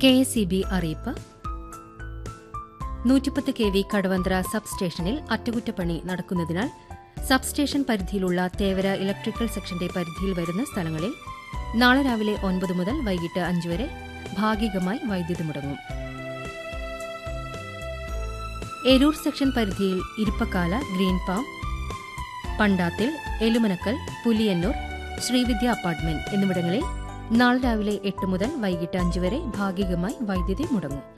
K S E B അറിയിപ്പ് നൂറ്റിപ്പത്ത് K V Kadavanthra sub സ്റ്റേഷനിൽ അറ്റകുറ്റപ്പണി നടക്കുന്നതിനാൽ സബ് സ്റ്റേഷൻ പരിധിയിലുള്ള തേവര ഇലക്ട്രിക്കൽ സെക്ഷന്റെ പരിധിയിൽ വരുന്ന സ്ഥലങ്ങളിൽ നാളെ രാവിലെ ഒൻപത് മുതൽ വൈകിട്ട് അഞ്ച് വരെ ഭാഗികമായി വൈദ്യുതി മുടങ്ങും എരൂർ സെക്ഷൻ പരിധിയിൽ ഇരിപ്പക്കാല ഗ്രീൻ പാം പണ്ടാത്തിൽ എലുമനക്കൽ പുലിയന്നൂർ ശ്രീവിദ്യ അപ്പാർട്ട്മെന്റ് എന്നിവിടങ്ങളിൽ നാളെ രാവിലെ എട്ട് മുതൽ വൈകിട്ട് അഞ്ച് വരെ ഭാഗികമായി വൈദ്യുതി മുടങ്ങും